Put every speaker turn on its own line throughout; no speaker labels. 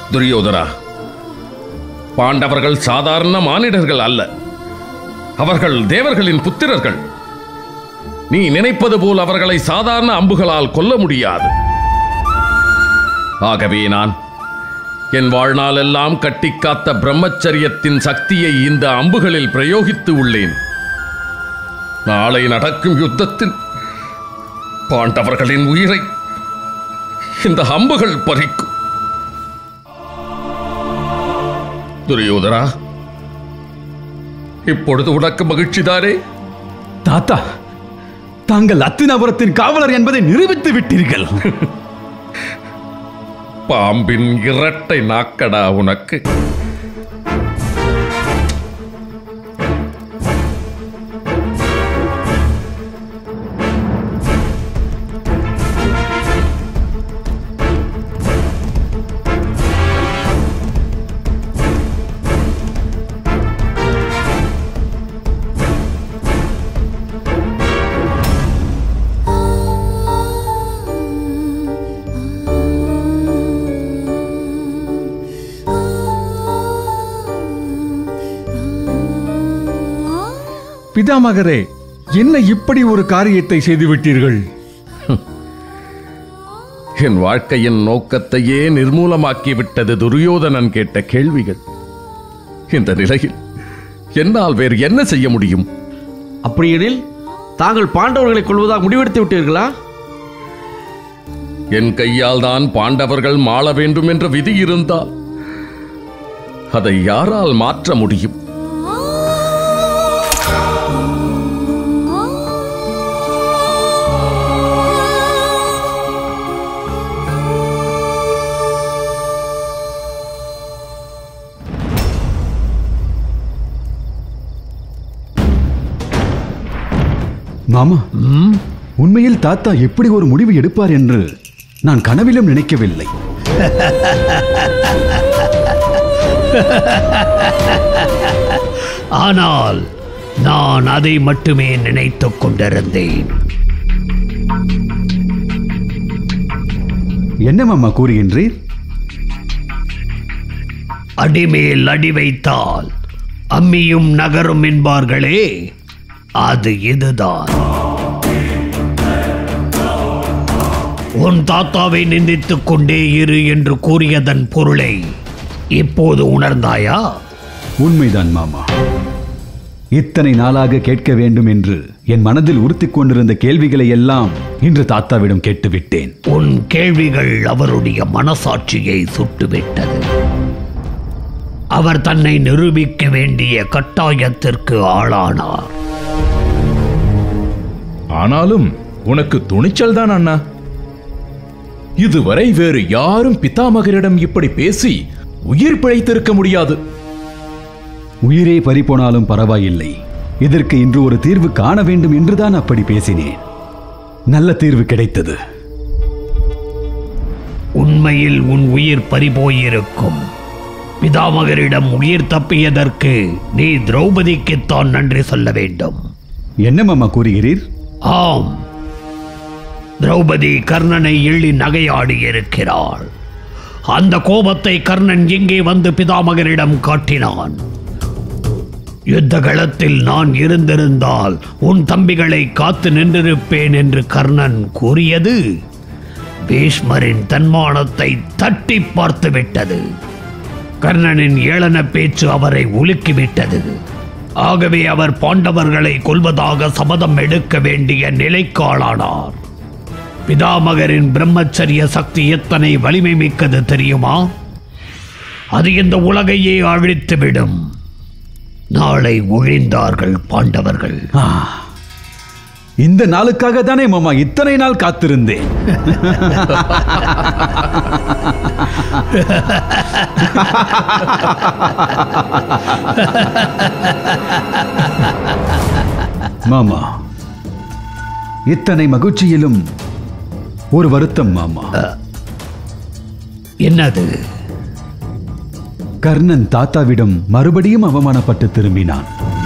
துரியோதனா பாண்டவர்கள் சாதாரண மானிடர்கள் அல்ல அவர்கள் தேவர்களின் புத்திரர்கள் நீ நினைப்பது போல் அவர்களை சாதாரண அம்புகளால் கொல்ல முடியாது ஆகவே நான் என் வாழ்நாளெல்லாம் கட்டிக்காத்த பிரம்மச்சரியத்தின் சக்தியை இந்த அம்புகளில் பிரயோகித்து உள்ளேன் நாளை நடக்கும் யுத்தத்தில் பாண்டவர்களின் உயிரை இந்த அம்புகள் பறிக்கும் துரியோதரா இப்பொழுது உனக்கு மகிழ்ச்சிதானே
தாத்தா தாங்கள் அத்தினாபுரத்தின் காவலர் என்பதை நிரூபித்து விட்டீர்கள்
பாம்பின் இரட்டை நாக்கடா உனக்கு
பிதாமகரே என்ன இப்படி ஒரு காரியத்தை செய்து விட்டீர்கள்
என் வாழ்க்கையின் நோக்கத்தையே நிர்மூலமாக்கி விட்டது துரியோதனன் கேட்ட கேள்விகள் இந்த நிலையில் என்னால் வேறு என்ன செய்ய முடியும்
அப்படியெனில் தாங்கள் பாண்டவர்களை கொள்வதாக முடிவெடுத்து விட்டீர்களா
என் கையால் தான் பாண்டவர்கள் மாள வேண்டும் என்ற விதி இருந்தால் அதை யாரால் மாற்ற முடியும்
மாமா உண்மையில் தாத்தா எப்படி ஒரு முடிவு எடுப்பார் என்று நான் கனவிலும் நினைக்கவில்லை
ஆனால் நான் அதை மட்டுமே நினைத்துக் கொண்டிருந்தேன்
என்ன மாமா கூறுகின்றீர்
அடிமேல் அடி வைத்தால் அம்மியும் நகரும் என்பார்களே அது இதுதான் உன் தாத்தாவை நிந்தித்துக் கொண்டே இரு என்று கூறியதன் பொருளை இப்போது உணர்ந்தாயா
உண்மைதான் மாமா இத்தனை நாளாக கேட்க வேண்டும் என்று என் மனதில் உறுத்திக் கொண்டிருந்த கேள்விகளை எல்லாம் இன்று தாத்தாவிடம் கேட்டுவிட்டேன்
உன் கேள்விகள் அவருடைய மனசாட்சியை சுட்டுவிட்டது அவர் தன்னை நிரூபிக்க வேண்டிய கட்டாயத்திற்கு ஆளானார்
ஆனாலும் உனக்கு துணிச்சல் தான் அண்ணா இதுவரை வேறு யாரும் பிதாமகரிடம் இப்படி பேசி உயிர் பிழைத்திருக்க முடியாது
உயிரே பறிபோனாலும் பரவாயில்லை இதற்கு இன்று ஒரு தீர்வு காண வேண்டும் என்றுதான் அப்படி பேசினேன் நல்ல தீர்வு கிடைத்தது
உண்மையில் உன் உயிர் பறிபோயிருக்கும் பிதாமகரிடம் உயிர் தப்பியதற்கு நீ திரௌபதிக்குத்தான் நன்றி சொல்ல வேண்டும்
என்ன மாமா கூறுகிறீர்
ஆம் திரௌபதி கர்ணனை எள்ளி நகையாடி இருக்கிறாள் அந்த கோபத்தை கர்ணன் இங்கே வந்து பிதாமகரிடம் காட்டினான் யுத்த களத்தில் நான் இருந்திருந்தால் உன் தம்பிகளை காத்து நின்றிருப்பேன் என்று கர்ணன் கூறியது பீஷ்மரின் தன்மானத்தை தட்டி பார்த்து விட்டது கர்ணனின் ஏளன பேச்சு அவரை உலுக்கிவிட்டது ஆகவே அவர் பாண்டவர்களை கொல்வதாக சபதம் எடுக்க வேண்டிய நிலைக்காளானார் பிதாமகரின் பிரம்மச்சரிய சக்தி எத்தனை வலிமை மிக்கது தெரியுமா அது இந்த உலகையே அழித்துவிடும் நாளை ஒழிந்தார்கள் பாண்டவர்கள்
ஆ, இந்த நாளுக்காக தானே மாமா இத்தனை நாள் காத்திருந்தேன் மாமா இத்தனை மகிழ்ச்சியிலும் ஒரு வருத்தம் மாமா
என்னது
கர்ணன் தாத்தாவிடம் மறுபடியும் அவமானப்பட்டு திரும்பினான்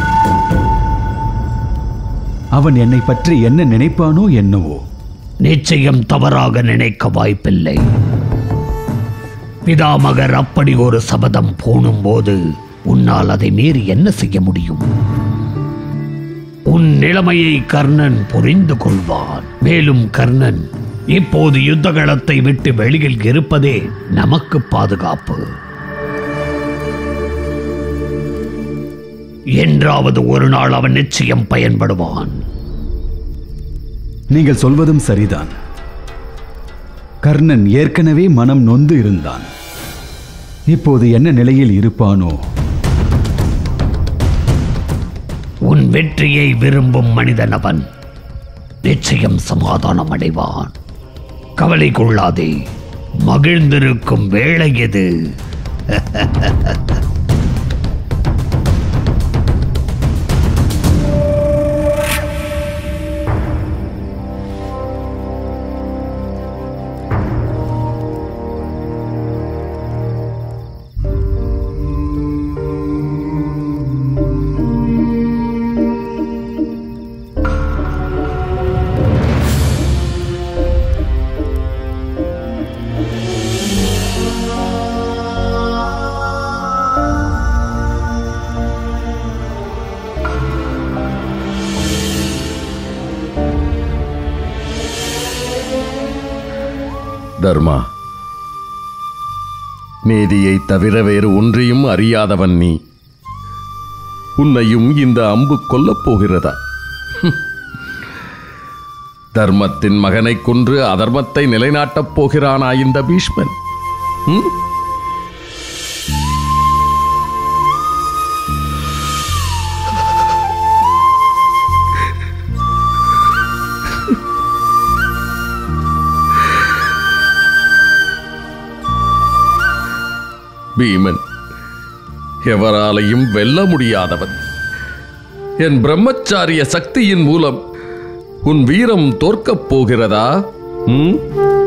அவன் என்னை பற்றி என்ன நினைப்பானோ என்னவோ
நிச்சயம் தவறாக நினைக்க வாய்ப்பில்லை பிதாமகர் அப்படி ஒரு சபதம் பூணும் போது உன்னால் அதை மீறி என்ன செய்ய முடியும் உன் நிலைமையை கர்ணன் புரிந்து கொள்வான் மேலும் கர்ணன் இப்போது யுத்தகளத்தை விட்டு வெளியில் இருப்பதே நமக்கு பாதுகாப்பு என்றாவது ஒரு நாள் அவன் நிச்சயம் பயன்படுவான்
நீங்கள் சொல்வதும் சரிதான் கர்ணன் ஏற்கனவே மனம் நொந்து இருந்தான் இப்போது என்ன நிலையில் இருப்பானோ
உன் வெற்றியை விரும்பும் மனிதன் அவன் நிச்சயம் சமாதானம் அடைவான் கவலை கொள்ளாதே மகிழ்ந்திருக்கும் வேளை இது
தர்மா நீதியை தவிர வேறு ஒன்றையும் அறியாதவன் நீ உன்னையும் இந்த அம்பு கொல்லப் போகிறதா ஹம். தர்மத்தின் மகனைக் கொன்று அதர்மத்தை நிலைநாட்டப் போகிறானா இந்த பீஷ்மன் ஹம்? பீமன் எவராலையும் வெல்ல முடியாதவன் என் பிரம்மச்சாரிய சக்தியின் மூலம் உன் வீரம் தோற்கப் போகிறதா ம்?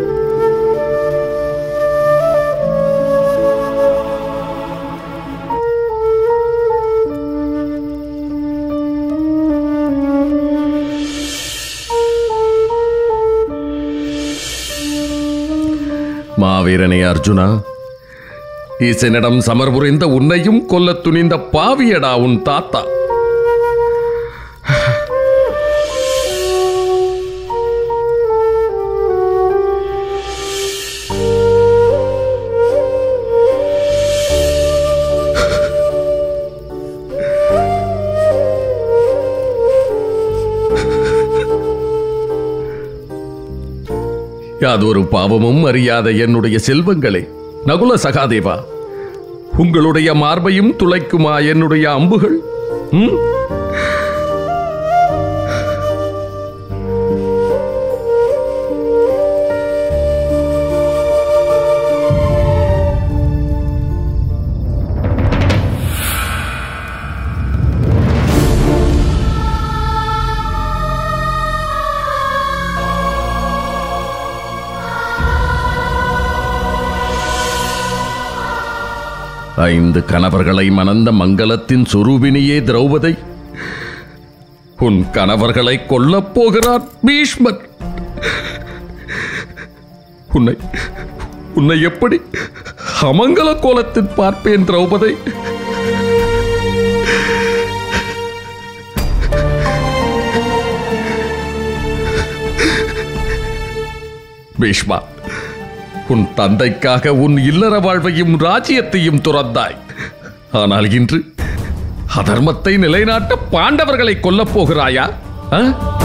மாவீரனே அர்ஜுனா ஈசனிடம் சமர் புரிந்த உன்னையும் கொல்லத் துணிந்த பாவியடா உன் தாத்தா யாதொரு பாவமும் அறியாத என்னுடைய செல்வங்களே நகுல சகாதேவா உங்களுடைய மார்பையும் துளைக்குமா என்னுடைய அம்புகள் ம்? ஐந்து கணவர்களை மணந்த மங்களத்தின் சுரூபினியே திரௌபதை உன் கணவர்களை கொல்லப் போகிறான் பீஷ்மன் உன்னை உன்னை எப்படி அமங்கல கோலத்தில் பார்ப்பேன் திரௌபதை பீஷ்மா உன் தந்தைக்காக உன் இல்லற வாழ்வையும் ராஜ்யத்தையும் துறந்தாய் ஆனால் இன்று அதர்மத்தை நிலைநாட்ட பாண்டவர்களை கொல்லப் போகிறாயா ஆ?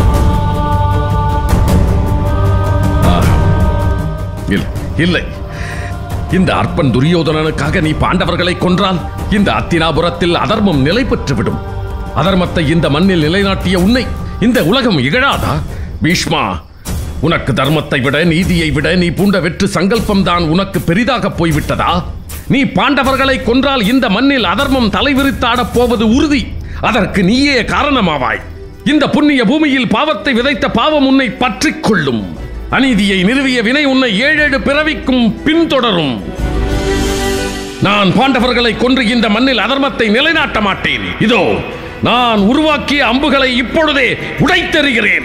ஆ. இல்லை, இல்லை இந்த அற்பன் துரியோதனனுக்காக நீ பாண்டவர்களை கொன்றால் இந்த அத்தினாபுரத்தில் அதர்மம் நிலை பெற்றுவிடும் அதர்மத்தை இந்த மண்ணில் நிலைநாட்டிய உன்னை இந்த உலகம் இகழாதா பீஷ்மா உனக்கு தர்மத்தை விட நீதியை விட நீ பூண்ட வெற்று சங்கல்பம் தான் உனக்கு பெரிதாக போய்விட்டதா நீ பாண்டவர்களை கொன்றால் இந்த மண்ணில் அதர்மம் தலைவிரித்தாடப் போவது உறுதி அதற்கு நீயே காரணமாவாய் இந்த புண்ணிய பூமியில் பாவத்தை விதைத்த பாவம் உன்னை பற்றிக் கொள்ளும் அநீதியை நிறுவிய வினை உன்னை ஏழேழு பிறவிக்கும் பின்தொடரும் நான் பாண்டவர்களை கொன்று இந்த மண்ணில் அதர்மத்தை நிலைநாட்ட மாட்டேன் இதோ நான் உருவாக்கிய அம்புகளை இப்பொழுதே உடைத்தெறிகிறேன்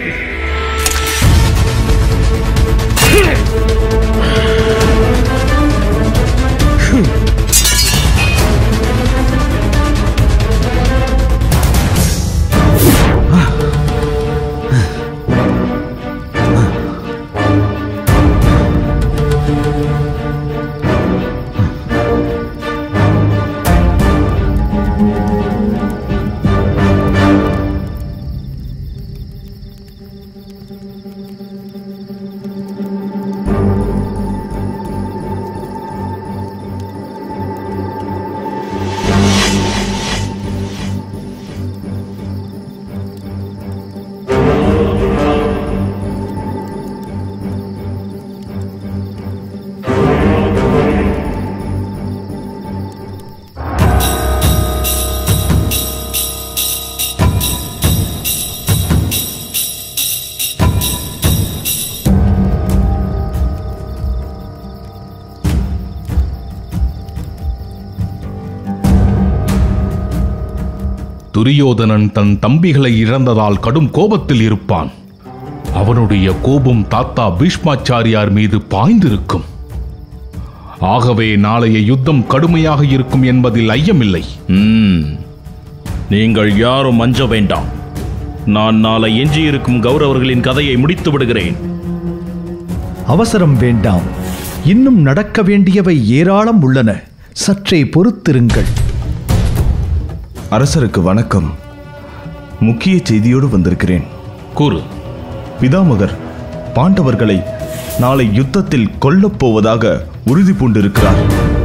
துரியோதனன் தன் தம்பிகளை இழந்ததால் கடும் கோபத்தில் இருப்பான் அவனுடைய கோபம் தாத்தா பீஷ்மாச்சாரியார் மீது பாய்ந்திருக்கும் ஆகவே நாளைய யுத்தம் கடுமையாக இருக்கும் என்பதில் ஐயமில்லை
ம் நீங்கள் யாரும் அஞ்ச வேண்டாம் நான் நாளை எஞ்சியிருக்கும் கௌரவர்களின் கதையை முடித்து விடுகிறேன்
அவசரம் வேண்டாம் இன்னும் நடக்க வேண்டியவை ஏராளம் உள்ளன சற்றே பொறுத்திருங்கள்
அரசருக்கு வணக்கம் முக்கிய செய்தியோடு வந்திருக்கிறேன்
கூறு
பிதாமகர் பாண்டவர்களை நாளை யுத்தத்தில் கொல்லப் போவதாக உறுதி பூண்டிருக்கிறார்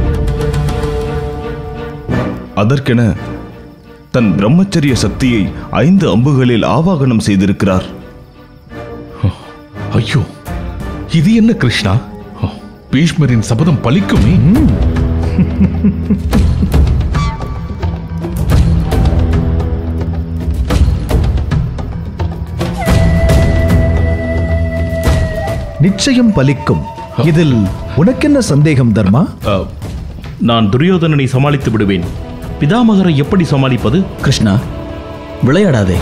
அதற்கென தன் பிரம்மச்சரிய சக்தியை ஐந்து அம்புகளில் ஆவாகனம் செய்திருக்கிறார்
ஐயோ இது என்ன கிருஷ்ணா பீஷ்மரின் சபதம் பலிக்குமே
நிச்சயம் பலிக்கும் இதில் உனக்கென்ன சந்தேகம் தர்மா
அ, நான் துரியோதனனை சமாளித்து விடுவேன் பிதாமகரை எப்படி சமாளிப்பது
கிருஷ்ணா விளையாடாதே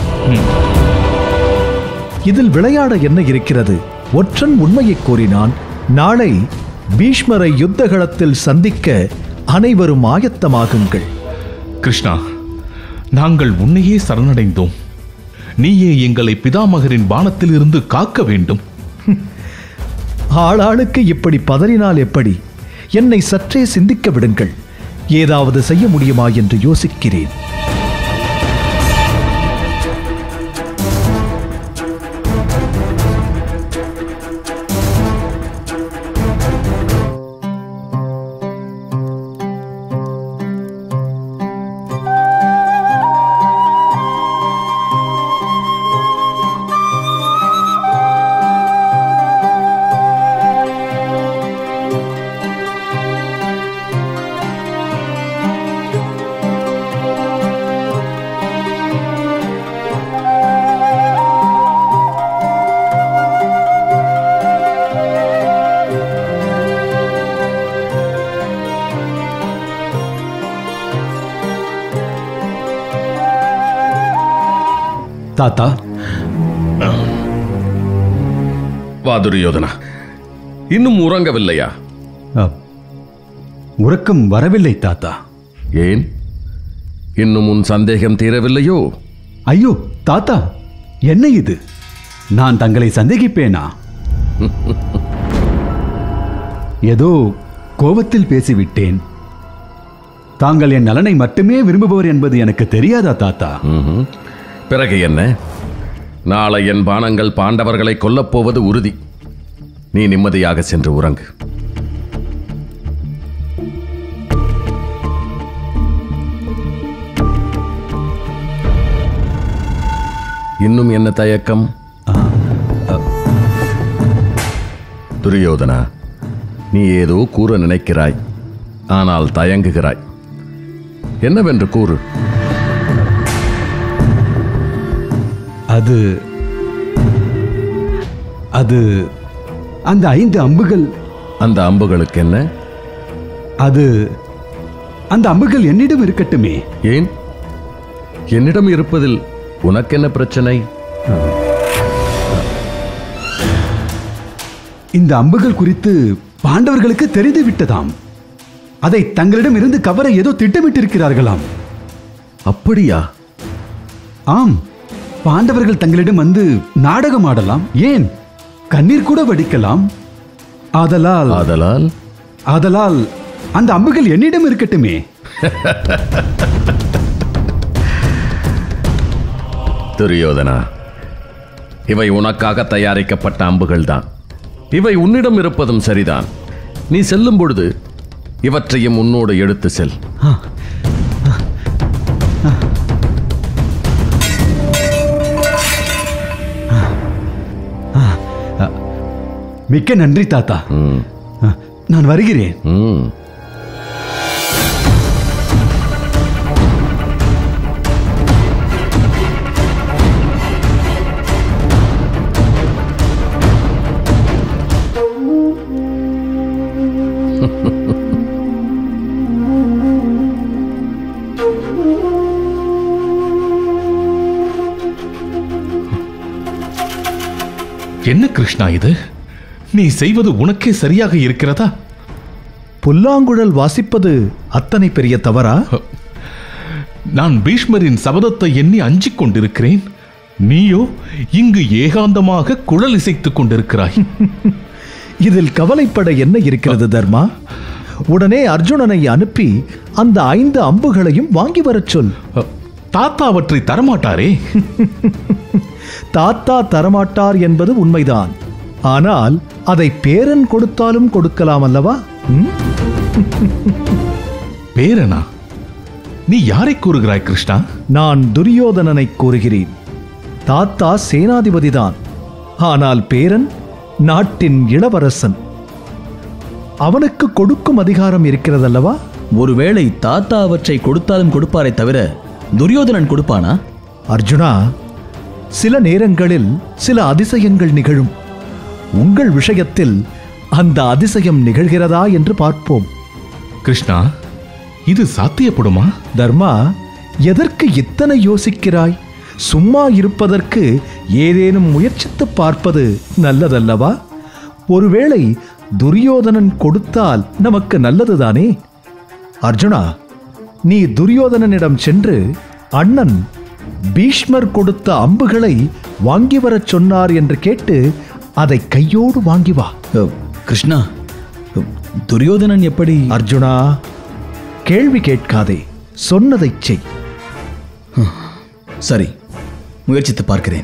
இதில் விளையாட என்ன இருக்கிறது ஒற்றன் உண்மையை கூறினான் நாளை பீஷ்மரை யுத்தகளத்தில் சந்திக்க அனைவரும் ஆயத்தமாகுங்கள்
கிருஷ்ணா நாங்கள் உன்னையே சரணடைந்தோம் நீயே எங்களை பிதாமகரின் பானத்தில் இருந்து காக்க வேண்டும்
ஆளாளுக்கு இப்படி பதறினால் எப்படி என்னை சற்றே சிந்திக்க விடுங்கள் ஏதாவது செய்ய முடியுமா என்று யோசிக்கிறேன்
தாத்தா
வா துரியோதனா இன்னும் உறங்கவில்லையா
அ, உறக்கம் வரவில்லை தாத்தா
ஏன் இன்னும் உன் சந்தேகம் தீரவில்லையோ
ஐயோ தாத்தா என்ன இது நான் தங்களை சந்தேகிப்பேனா ஏதோ கோபத்தில் பேசிவிட்டேன் தாங்கள் என் நலனை மட்டுமே விரும்புபவர் என்பது எனக்கு தெரியாதா தாத்தா
ம்ஹும். பிறகு என்ன நாளை என் பானங்கள் பாண்டவர்களை கொல்லப் போவது உறுதி நீ நிம்மதியாக சென்று உறங்கு இன்னும் என்ன தயக்கம் துரியோதனா நீ ஏதோ கூற நினைக்கிறாய் ஆனால் தயங்குகிறாய் என்னவென்று கூறு
அது அது அந்த ஐந்து அம்புகள்
அந்த அம்புகளுக்கு என்ன
அது அந்த அம்புகள் என்னிடம் இருக்கட்டுமே
ஏன் என்னிடம் இருப்பதில் உனக்கென்ன பிரச்சனை
இந்த அம்புகள் குறித்து பாண்டவர்களுக்கு தெரிந்து விட்டதாம் அதை தங்களிடம் இருந்து கவர ஏதோ திட்டமிட்டிருக்கிறார்களாம்
அப்படியா
ஆம் பாண்டவர்கள் தங்களிடம் வந்து நாடகம் ஆடலாம் ஏன் கண்ணீர் கூட வடிக்கலாம் ஆதலால்
ஆதலால்
ஆதலால் அந்த அம்புகள் என்னிடம் இருக்கட்டுமே
துரியோதனா இவை உனக்காக தயாரிக்கப்பட்ட அம்புகள் தான் இவை உன்னிடம் இருப்பதும் சரிதான் நீ செல்லும் பொழுது இவற்றையும் உன்னோடு எடுத்து செல்
மிக்க நன்றி தாத்தா
ம்,
நான் வருகிறேன்
ம்.
என்ன கிருஷ்ணா இது நீ செய்வது உனக்கே சரியாக இருக்கிறதா
புல்லாங்குழல் வாசிப்பது அத்தனை பெரிய தவறா
நான் பீஷ்மரின் சபதத்தை எண்ணி அஞ்சிக் கொண்டிருக்கிறேன் நீயோ இங்கு ஏகாந்தமாக குழல் இசைத்துக் கொண்டிருக்கிறாய்
இதில் கவலைப்பட என்ன இருக்கிறது தர்மா உடனே அர்ஜுனனை அனுப்பி அந்த ஐந்து அம்புகளையும் வாங்கி வரச் சொல்
தாத்தா அவற்றை தரமாட்டாரே
தாத்தா தரமாட்டார் என்பது உண்மைதான் ஆனால் அதை பேரன் கொடுத்தாலும் கொடுக்கலாம் அல்லவா ம்?
பேரனா நீ யாரை கூறுகிறாய் கிருஷ்ணா
நான் துரியோதனனை கூறுகிறேன் தாத்தா சேனாதிபதிதான் ஆனால் பேரன் நாட்டின் இளவரசன் அவனுக்கு கொடுக்கும் அதிகாரம் இருக்கிறதல்லவா
ஒருவேளை தாத்தா அவற்றை கொடுத்தாலும் கொடுப்பாரே தவிர துரியோதனன் கொடுப்பானா
அர்ஜுனா சில நேரங்களில் சில அதிசயங்கள் நிகழும் உங்கள் விஷயத்தில் அந்த அதிசயம் நிகழ்கிறதா என்று பார்ப்போம்
கிருஷ்ணா இது சாத்தியப்படுமா
தர்மா எதற்கு இத்தனை யோசிக்கிறாய் சும்மா இருப்பதற்கு ஏதேனும் முயற்சித்து பார்ப்பது நல்லதல்லவா ஒருவேளை துரியோதனன் கொடுத்தால் நமக்கு நல்லதுதானே அர்ஜுனா நீ துரியோதனனிடம் சென்று அண்ணன் பீஷ்மர் கொடுத்த அம்புகளை வாங்கி வரச் சொன்னார் என்று கேட்டு அதை கையோடு வாங்கி வா
அ, கிருஷ்ணா அ, துரியோதனன் எப்படி
அர்ஜுனா கேள்வி கேட்காதே சொன்னதைச் செய்
சரி முயற்சித்து பார்க்கிறேன்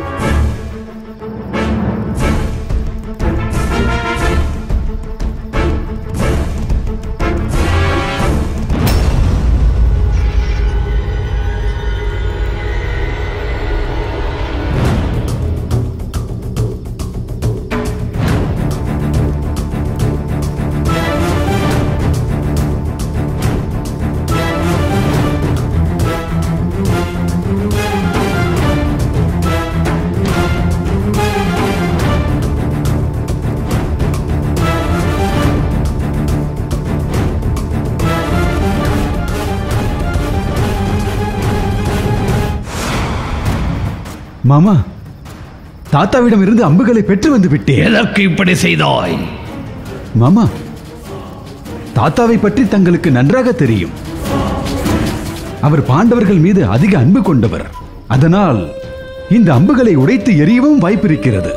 மாமா தாத்தாவிடம் இருந்து அம்புகளை பெற்று வந்து விட்டேன்
எதற்கு இப்படி செய்தாய்
மாமா தாத்தாவை பற்றி தங்களுக்கு நன்றாக தெரியும் அவர் பாண்டவர்கள் மீது அதிக அன்பு கொண்டவர் அதனால் இந்த அம்புகளை உடைத்து எறியவும் வாய்ப்பிருக்கிறது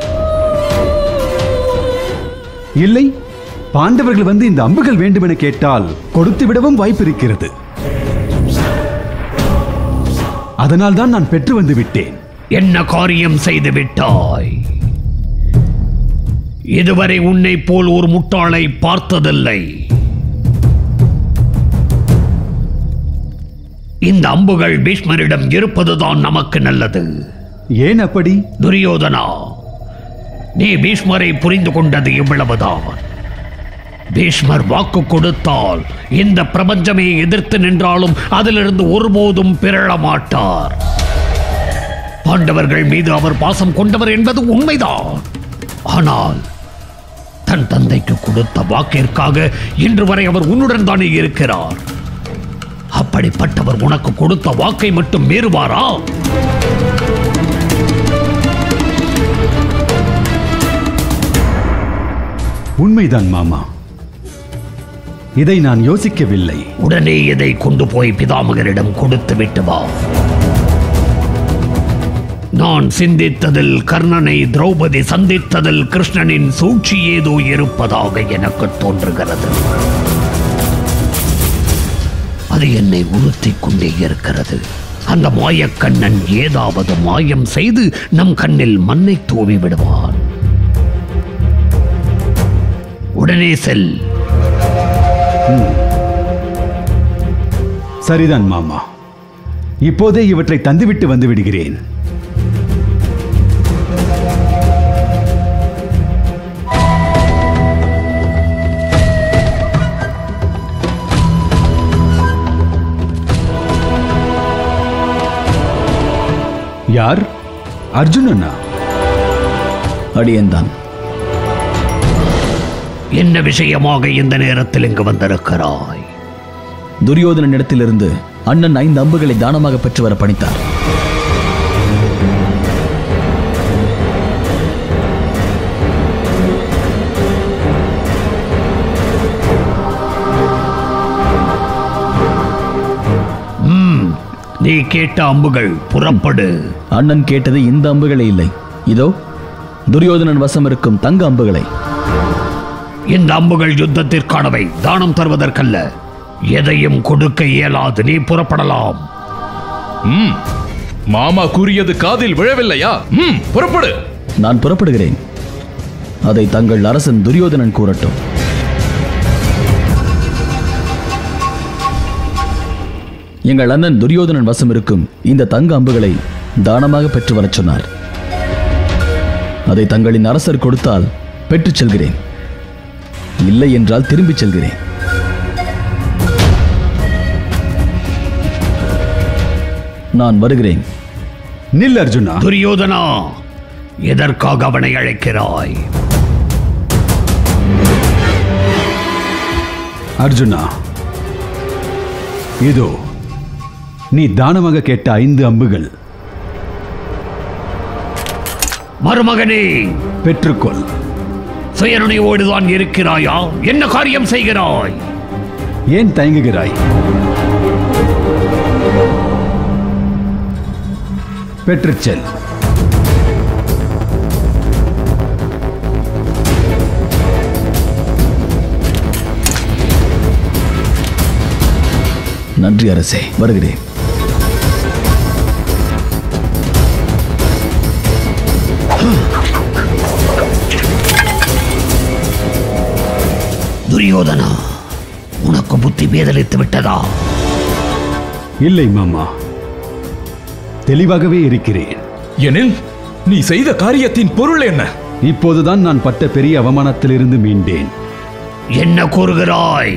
இல்லை பாண்டவர்கள் வந்து இந்த அம்புகள் வேண்டுமென கேட்டால் கொடுத்து விடவும் வாய்ப்பிருக்கிறது அதனால் தான் நான் பெற்று வந்து விட்டேன்
என்ன காரியம் செய்து விட்டாய் இதுவரை உன்னை போல் ஒரு முட்டாளை பார்த்ததில்லை இந்த அம்புகள் பீஷ்மரிடம் இருப்பதுதான் நமக்கு நல்லது
ஏன் அப்படி
துரியோதனா நீ பீஷ்மரை புரிந்து கொண்டது இவ்வளவுதான் பீஷ்மர் வாக்கு கொடுத்தால் இந்த பிரபஞ்சமே எதிர்த்து நின்றாலும் அதிலிருந்து ஒருபோதும் பிறழ மாட்டார் பாண்டவர்கள் மீது அவர் பாசம் கொண்டவர் என்பது உண்மைதான் ஆனால் தன் தந்தைக்கு கொடுத்த வாக்கிற்காக இன்று வரை அவர் உன்னுடன் தானே இருக்கிறார் அப்படிப்பட்டவர் உனக்கு கொடுத்த வாக்கை மட்டும் மீறுவாரா
உண்மைதான் மாமா இதை நான் யோசிக்கவில்லை
உடனே இதை கொண்டு போய் பிதாமகரிடம் கொடுத்து விட்டு வா நான் சிந்தித்ததில் கர்ணனை திரௌபதி சந்தித்ததில் கிருஷ்ணனின் சூழ்ச்சி ஏதோ இருப்பதாக எனக்கு தோன்றுகிறது அது என்னை உறுத்திக் கொண்டே இருக்கிறது அந்த மாயக்கண்ணன் ஏதாவது மாயம் செய்து நம் கண்ணில் மண்ணை தூவி விடுவான் உடனே செல்
சரிதான் மாமா இப்போதே இவற்றை தந்துவிட்டு வந்து விடுகிறேன் யார் அர்ஜுனனா
அடியேன்தான்
என்ன விஷயமாக இந்த நேரத்தில் இங்கு வந்திருக்கிறாய்
துரியோதனனிடத்திலிருந்து அண்ணன் ஐந்து அம்புகளை தானமாக பெற்று வர பணித்தார்
நீ கேட்ட அம்புகள் புறப்படு
அண்ணன் கேட்டது இந்த அம்புகளே இல்லை இதோ துரியோதனன் வசம் இருக்கும் தங்க அம்புகளை
இந்த அம்புகள் யுத்தத்திற்கானவை தானம் தருவதற்கல்ல எதையும் கொடுக்க இயலாது நீ புறப்படலாம்
ம் மாமா கூறியது காதில் விழவில்லையா ம் புறப்படு
நான் புறப்படுகிறேன் அதை தங்கள் அரசன் துரியோதனன் கூறட்டும் எங்கள் அண்ணன் துரியோதனன் வசம் இருக்கும் இந்த தங்க அம்புகளை தானமாக பெற்று வரச் சொன்னார் அதை தங்களின் அரசர் கொடுத்தால் பெற்றுச் செல்கிறேன் இல்லை என்றால் திரும்பிச் செல்கிறேன் நான் வருகிறேன்
நில் அர்ஜுனா
துரியோதனா எதற்காக அவனை அழைக்கிறாய்
அர்ஜுனா இதோ நீ தானமாக கேட்ட ஐந்து அம்புகள்
மருமகனே
பெற்றுக்கொள்
சுயநினைவோடுதான் இருக்கிறாயா என்ன காரியம் செய்கிறாய்
ஏன் தயங்குகிறாய் பெற்றுச் செல்
நன்றி அரசே வருகிறேன்
துரியோதனா உனக்கு புத்தி பேதலித்து விட்டதா
இல்லை மாமா தெளிவாகவே இருக்கிறேன்
எனில் நீ செய்த காரியத்தின் பொருள் என்ன
இப்போதுதான் நான் பட்ட பெரிய அவமானத்திலிருந்து மீண்டேன்
என்ன கூறுகிறாய்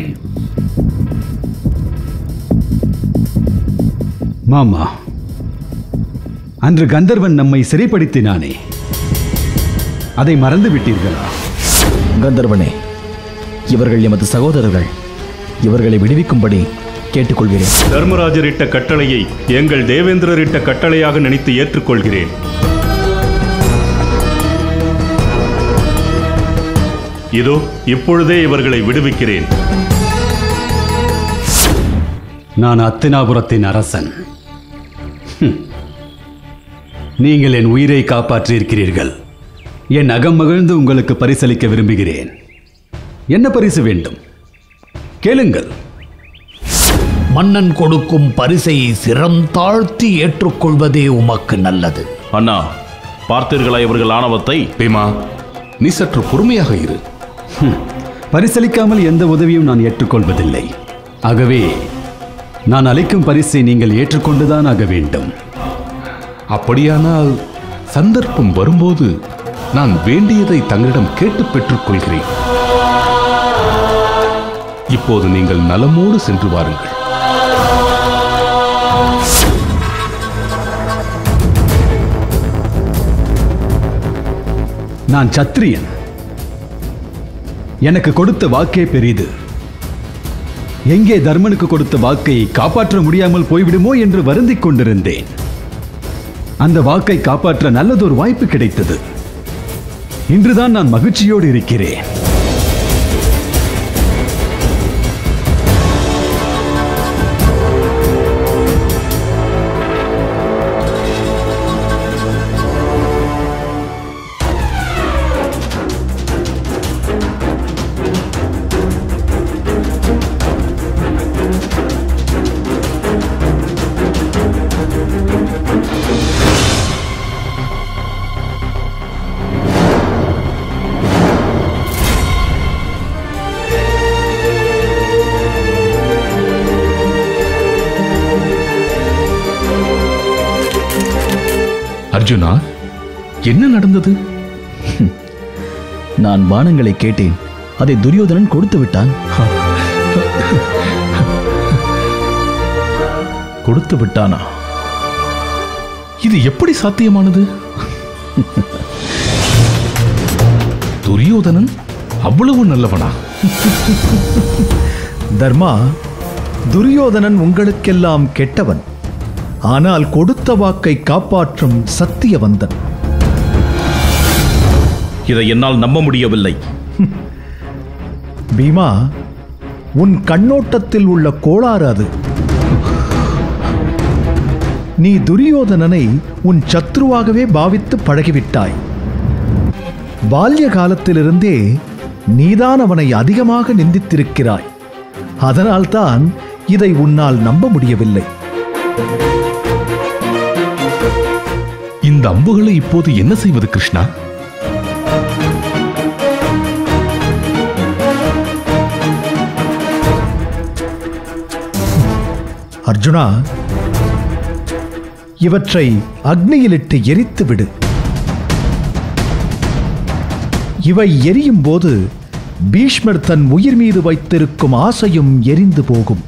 மாமா அன்று கந்தர்வன் நம்மை சிறைப்படுத்தினானே அதை மறந்து விட்டீர்களா
கந்தர்வனே இவர்கள் எமது சகோதரர்கள் இவர்களை விடுவிக்கும்படி கேட்டுக்கொள்கிறேன்
தர்மராஜர் இட்ட கட்டளையை எங்கள் தேவேந்திரர் இட்ட கட்டளையாக நினைத்து ஏற்றுக்கொள்கிறேன் இதோ இப்பொழுதே இவர்களை விடுவிக்கிறேன்
நான் அத்தினாபுரத்தின் அரசன் ஹம். நீங்கள் என் உயிரை காப்பாற்றியிருக்கிறீர்கள் என் அகம் மகிழ்ந்து உங்களுக்கு பரிசளிக்க விரும்புகிறேன் என்ன பரிசு வேண்டும் கேளுங்கள்
மன்னன் கொடுக்கும் பரிசை சிரம் தாழ்த்தி ஏற்றுக்கொள்வதே உமக்கு நல்லது
அண்ணா பார்த்தீர்களா இவர்கள் ஆணவத்தை
பீமா நீ சற்று பொறுமையாக இரு
ஹம். பரிசளிக்காமல் எந்த உதவியும் நான் ஏற்றுக்கொள்வதில்லை ஆகவே நான் அளிக்கும் பரிசை நீங்கள் ஏற்றுக்கொண்டுதான் ஆக வேண்டும்
அப்படியானால் சந்தர்ப்பம் வரும்போது நான் வேண்டியதை தங்களிடம் கேட்டு பெற்றுக்கொள்கிறேன் இப்போது நீங்கள் நலமோடு சென்று வாருங்கள்
நான் சத்திரியன் எனக்கு கொடுத்த வாக்கே பெரிது எங்கே தர்மனுக்கு கொடுத்த வாக்கை காப்பாற்ற முடியாமல் போய்விடுமோ என்று வருந்திக் கொண்டிருந்தேன் அந்த வாக்கை காப்பாற்ற நல்லதொரு வாய்ப்பு கிடைத்தது இன்றுதான் நான் மகிழ்ச்சியோடு இருக்கிறேன்
அர்ஜுனா என்ன நடந்தது
நான் பானங்களை கேட்டேன் அதை துரியோதனன் கொடுத்து விட்டான்
கொடுத்து விட்டானா இது எப்படி சாத்தியமானது துரியோதனன் அவ்வளவு நல்லவனா
தர்மா துரியோதனன் உங்களுக்கெல்லாம் கெட்டவன் ஆனால் கொடுத்த வாக்கை காப்பாற்றும் சத்தியவந்தன்
இதை என்னால் நம்ப முடியவில்லை
பீமா உன் கண்ணோட்டத்தில் உள்ள கோளாறு அது நீ துரியோதனனை உன் சத்ருவாகவே பாவித்து பழகிவிட்டாய் பால்ய காலத்திலிருந்தே நீதான் அவனை அதிகமாக நிந்தித்திருக்கிறாய் அதனால்தான் இதை உன்னால் நம்ப முடியவில்லை
இந்த அம்புகளை இப்போது என்ன செய்வது கிருஷ்ணா
அர்ஜுனா இவற்றை அக்னியிலிட்டு எரித்து விடு இவை எரியும் போது பீஷ்மர் தன் உயிர் மீது வைத்திருக்கும் ஆசையும் எரிந்து போகும்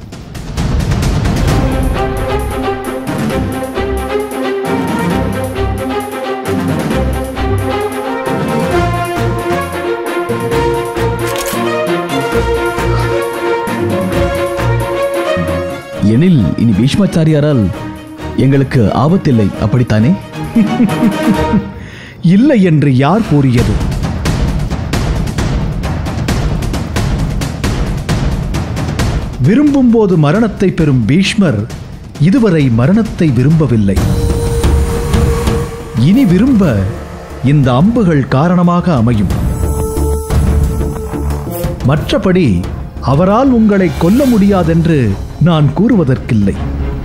எனில் இனி பீஷ்மாச்சாரியாரால் எங்களுக்கு ஆபத்தில்லை அப்படித்தானே
இல்லை என்று யார் கூறியது விரும்பும்போது மரணத்தை பெறும் பீஷ்மர் இதுவரை மரணத்தை விரும்பவில்லை இனி விரும்ப இந்த அம்புகள் காரணமாக அமையும் மற்றபடி அவரால் உங்களை கொல்ல முடியாதென்று நான் கூறுவதற்கில்லை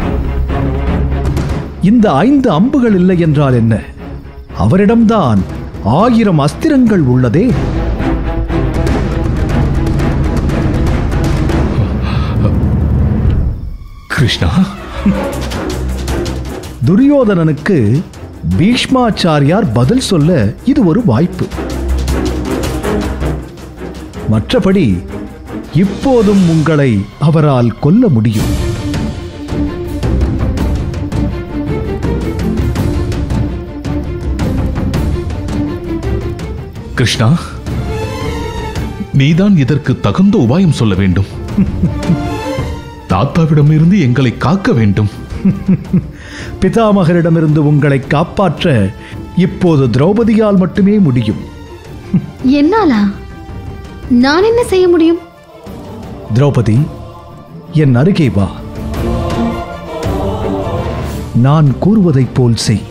இந்த ஐந்து அம்புகள் இல்லை என்றால் என்ன அவரிடம்தான் ஆயிரம் அஸ்திரங்கள் உள்ளதே
கிருஷ்ணா
துரியோதனனுக்கு பீஷ்மாச்சாரியார் பதில் சொல்ல இது ஒரு வாய்ப்பு மற்றபடி இப்போதும் உங்களை அவரால் கொல்ல முடியும்
கிருஷ்ணா நீதான் இதற்கு தகுந்த உபாயம் சொல்ல வேண்டும் தாத்தாவிடமிருந்து எங்களை காக்க வேண்டும்
பிதாமகரிடமிருந்து உங்களை காப்பாற்ற இப்போது திரௌபதியால் மட்டுமே முடியும்
என்னாலா நான் என்ன செய்ய முடியும்
திரௌபதி என் அருகே வா நான் கூறுவதைப் போல் செய்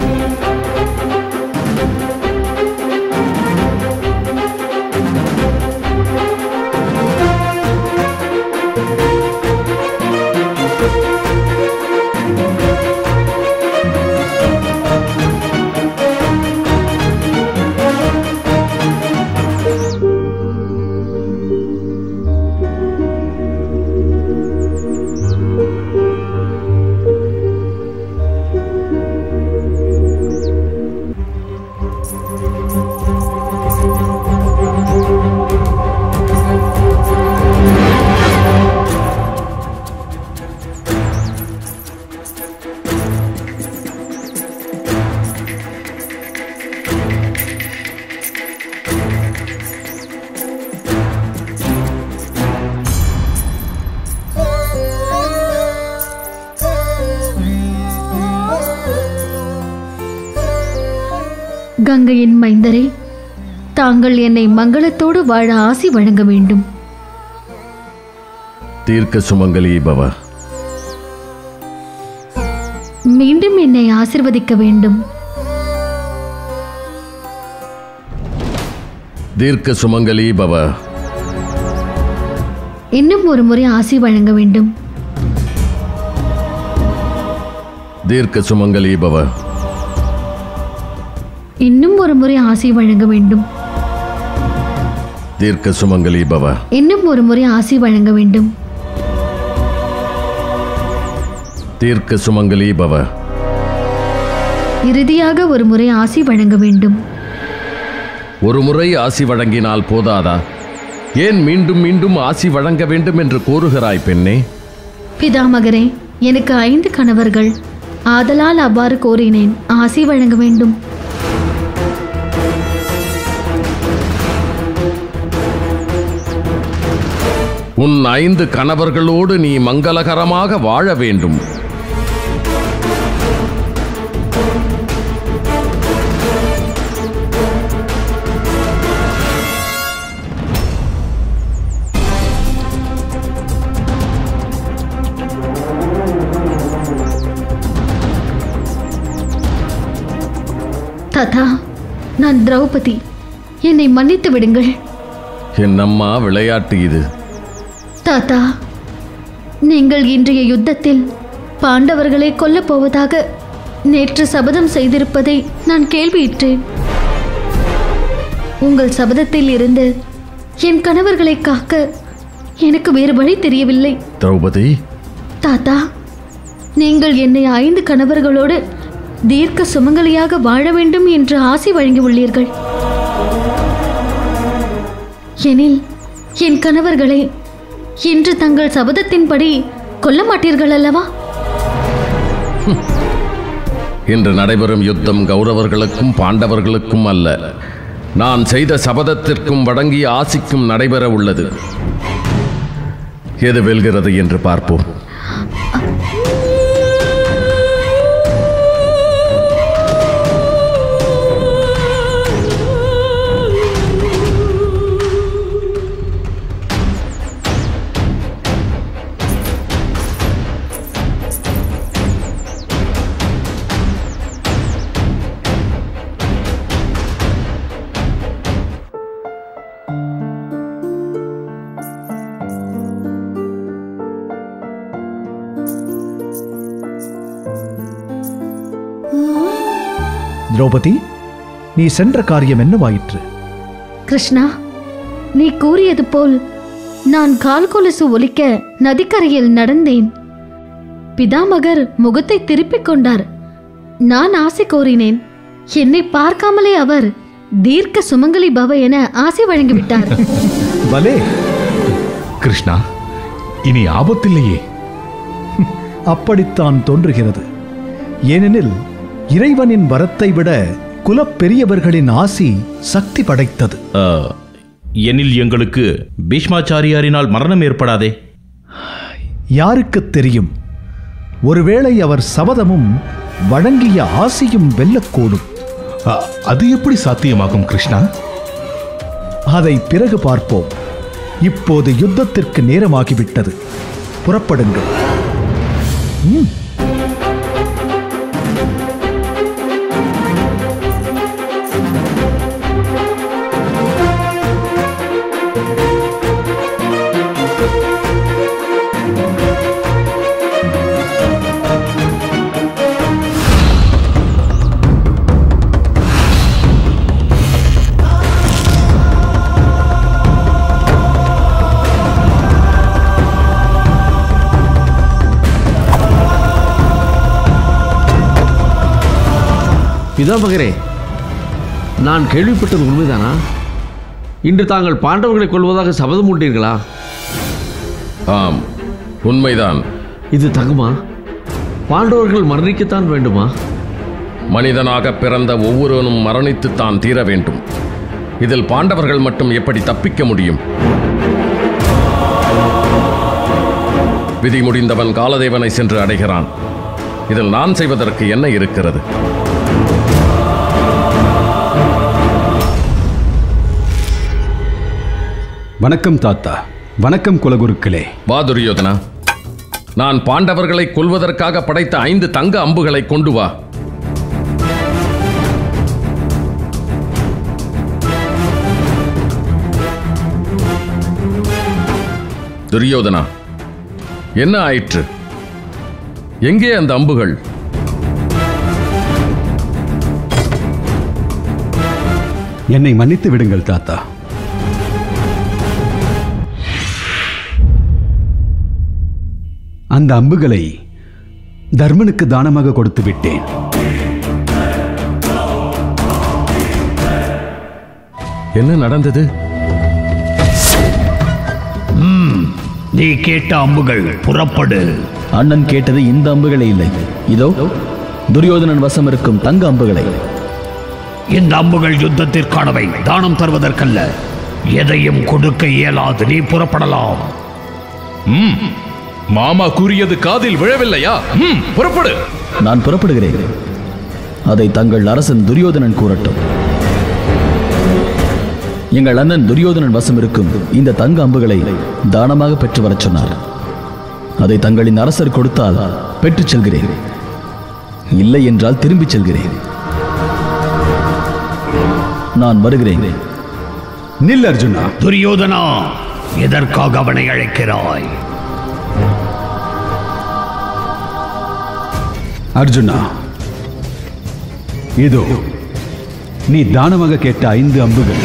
கங்கையின் மைந்தரே தாங்கள் என்னை மங்களத்தோடு வாழ ஆசி வழங்க வேண்டும்
தீர்க்க சுமங்கலி பவ
மீண்டும் என்னை ஆசிர்வதிக்க வேண்டும்
தீர்க்க சுமங்கலி பவ
இன்னும் ஒரு முறை ஆசி வழங்க வேண்டும்
தீர்க்க சுமங்கலி பவ
இன்னும் ஒரு முறை ஆசி வழங்க வேண்டும்
தீர்க்க சுமங்கலி பவ
இன்னும் ஒரு முறை ஆசி வழங்க வேண்டும்
தீர்க்க சுமங்கலி பவ
இறுதியாக ஒரு முறை ஆசி வழங்க வேண்டும்
ஒரு முறை ஆசி வழங்கினால் போதாதா ஏன் மீண்டும் மீண்டும் ஆசி வழங்க வேண்டும் என்று கூறுகிறாய் பெண்ணே
பிதாமகரே எனக்கு ஐந்து கணவர்கள் ஆதலால் அவ்வாறு கோரினேன் ஆசி வழங்க வேண்டும்
உன் ஐந்து கணவர்களோடு நீ மங்களகரமாக வாழ வேண்டும்
தாத்தா நான் திரௌபதி என்னை மன்னித்து விடுங்கள்
என் அம்மா விளையாட்டு இது
தாத்தா நீங்கள் இன்றைய யுத்தத்தில் பாண்டவர்களை கொல்லப் போவதாக நேற்று சபதம் செய்திருப்பதை நான் கேள்வியிட்டேன் உங்கள் சபதத்தில் இருந்து என் கணவர்களை காக்க எனக்கு வேறு வழி தெரியவில்லை
திரௌபதி
தாத்தா நீங்கள் என்னை ஐந்து கணவர்களோடு தீர்க்க சுமங்கலியாக வாழ வேண்டும் என்று ஆசை வழங்கியுள்ளீர்கள் எனில் என் கணவர்களை இன்று தங்கள் சபதத்தின்படி கொல்ல மாட்டீர்கள் அல்லவா
இன்று நடைபெறும் யுத்தம் கௌரவர்களுக்கும் பாண்டவர்களுக்கும் அல்ல நான் செய்த சபதத்திற்கும் வழங்கிய ஆசிக்கும் நடைபெற உள்ளது எது வெல்கிறது என்று பார்ப்போம்
திரௌபதி நீ சென்ற காரியம் என்னவாயிற்று
கிருஷ்ணா நீ கூறியது போல் நான் கால் கொலுசு ஒலிக்க நதிக்கரையில் நடந்தேன் பிதாமகர் முகத்தை திருப்பிக் கொண்டார் நான் ஆசை கோரினேன் என்னை பார்க்காமலே அவர் தீர்க்க சுமங்கலி பவ என ஆசை வழங்கிவிட்டார்
பலே
கிருஷ்ணா இனி ஆபத்தில்லையே
அப்படித்தான் தோன்றுகிறது ஏனெனில் இறைவனின் வரத்தை விட குலப் பெரியவர்களின் ஆசி சக்தி படைத்தது
ஆ, எனில் எங்களுக்கு பீஷ்மாச்சாரியாரினால் மரணம் ஏற்படாதே
யாருக்குத் தெரியும் ஒருவேளை அவர் சபதமும் வழங்கிய ஆசியும் வெல்லக்கூடும்
அ- அது எப்படி சாத்தியமாகும் கிருஷ்ணா
அதை பிறகு பார்ப்போம் இப்போது யுத்தத்திற்கு நேரமாகிவிட்டது புறப்படுங்கள் ம்,
பிதாமகரே நான் கேள்விப்பட்டது உண்மைதானா இன்று தாங்கள் பாண்டவர்களை கொள்வதாக சபதம் கொண்டீர்களா
ஆம் உண்மைதான்
இது தகுமா பாண்டவர்கள் மரணிக்கத்தான் வேண்டுமா
மனிதனாக பிறந்த ஒவ்வொருவனும் மரணித்துத்தான் தீர வேண்டும் இதில் பாண்டவர்கள் மட்டும் எப்படி தப்பிக்க முடியும் விதி முடிந்தவன் காலதேவனை சென்று அடைகிறான் இதில் நான் செய்வதற்கு என்ன இருக்கிறது
வணக்கம் தாத்தா வணக்கம் குலகுருக்களே
வா துரியோதனா நான் பாண்டவர்களை கொல்வதற்காக படைத்த ஐந்து தங்க அம்புகளை கொண்டு வா துரியோதனா என்ன ஆயிற்று எங்கே அந்த அம்புகள்
என்னை மன்னித்து விடுங்கள் தாத்தா அந்த அம்புகளை தர்மனுக்கு தானமாக கொடுத்து விட்டேன்
என்ன நடந்தது
நீ கேட்ட அம்புகள் புறப்படு
அண்ணன் கேட்டது இந்த அம்புகளே இல்லை இதோ துரியோதனன் வசம் இருக்கும் தங்க அம்புகளை
இந்த அம்புகள் யுத்தத்திற்கானவை தானம் தருவதற்கல்ல எதையும் கொடுக்க இயலாது நீ புறப்படலாம்
ம் மாமா கூறியது காதில் விழவில்லையா ம் புறப்படு
நான் புறப்படுகிறேன் அதை தங்கள் அரசன் துரியோதனன் கூறட்டும் எங்கள் அண்ணன் துரியோதனன் வசம் இருக்கும் இந்த தங்க அம்புகளை தானமாக பெற்று வரச் சொன்னார் அதை தங்களின் அரசர் கொடுத்தால் பெற்றுச் செல்கிறேன் இல்லை என்றால் திரும்பிச் செல்கிறேன் நான் வருகிறேன்
நில் அர்ஜுனா
துரியோதனா எதற்காக அவனை அழைக்கிறாய்
அர்ஜுனா இதோ நீ தானமாக கேட்ட ஐந்து அம்புகள்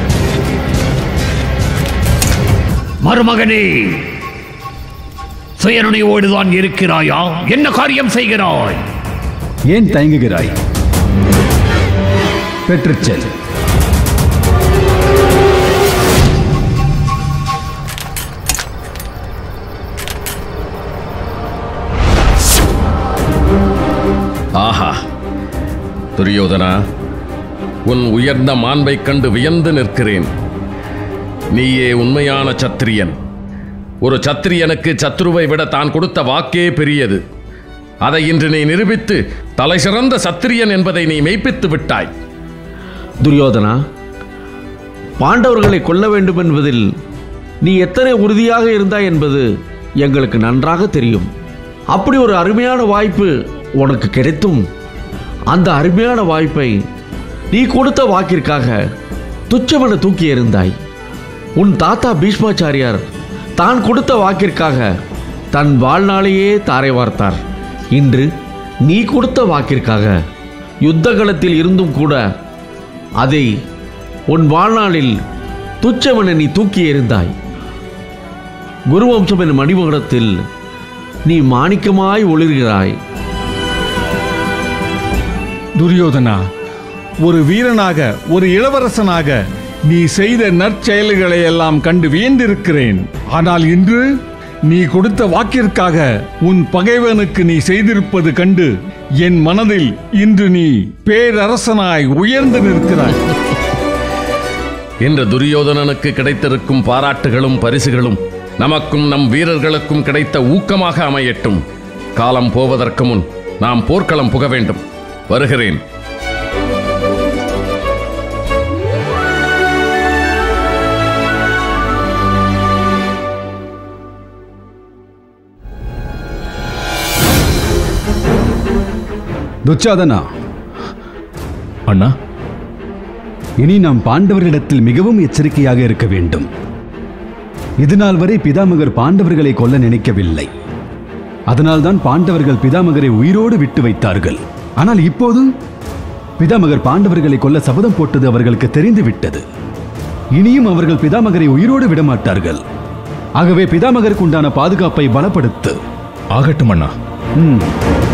மருமகனே சுயநினைவோடுதான் இருக்கிறாயா என்ன காரியம் செய்கிறாய்
ஏன் தயங்குகிறாய் பெற்றுச் செல்
ஆஹா துரியோதனா உன் உயர்ந்த மாண்பைக் கண்டு வியந்து நிற்கிறேன் நீயே உண்மையான சத்திரியன் ஒரு சத்திரியனுக்கு சத்ருவை விட தான் கொடுத்த வாக்கே பெரியது அதை இன்று நீ நிரூபித்து தலைசிறந்த சத்திரியன் என்பதை நீ மெய்ப்பித்து விட்டாய்
துரியோதனா பாண்டவர்களை கொல்ல வேண்டும் என்பதில் நீ எத்தனை உறுதியாக இருந்தாய் என்பது எங்களுக்கு நன்றாக தெரியும் அப்படி ஒரு அருமையான வாய்ப்பு உனக்கு கிடைத்தும் அந்த அருமையான வாய்ப்பை நீ கொடுத்த வாக்கிற்காக துச்சமென தூக்கி எறிந்தாய் உன் தாத்தா பீஷ்மாச்சாரியார் தான் கொடுத்த வாக்கிற்காக தன் வாழ்நாளையே தாரை வார்த்தார் இன்று நீ கொடுத்த வாக்கிற்காக யுத்த களத்தில் இருந்தும் கூட அதை உன் வாழ்நாளில் துச்சமென நீ தூக்கி எறிந்தாய் குருவம்சம் என் மணிமகுடத்தில் நீ மாணிக்கமாய் ஒளிர்கிறாய்
துரியோதனா ஒரு வீரனாக ஒரு இளவரசனாக நீ செய்த நற்செயல்களை எல்லாம் கண்டு வியந்திருக்கிறேன் ஆனால் இன்று நீ கொடுத்த வாக்கிற்காக உன் பகைவனுக்கு நீ செய்திருப்பது கண்டு என் மனதில் இன்று நீ பேரரசனாய் உயர்ந்து நிற்கிறாய்
இன்று துரியோதனனுக்கு கிடைத்திருக்கும் பாராட்டுகளும் பரிசுகளும் நமக்கும் நம் வீரர்களுக்கும் கிடைத்த ஊக்கமாக அமையட்டும் காலம் போவதற்கு முன் நாம் போர்க்களம் புக வேண்டும் வருகிறேன்
துச்சாதனா
அண்ணா
இனி நாம் பாண்டவர்களிடத்தில் மிகவும் எச்சரிக்கையாக இருக்க வேண்டும் இதுநாள் வரை பிதாமகர் பாண்டவர்களை கொல்ல நினைக்கவில்லை அதனால்தான் பாண்டவர்கள் பிதாமகரை உயிரோடு விட்டு வைத்தார்கள் ஆனால் இப்போது பிதாமகர் பாண்டவர்களை கொல்ல சபதம் போட்டது அவர்களுக்கு தெரிந்து விட்டது இனியும் அவர்கள் பிதாமகரை உயிரோடு விடமாட்டார்கள் ஆகவே பிதாமகருக்கு உண்டான பாதுகாப்பை பலப்படுத்து
ஆகட்டும் அண்ணா
ம்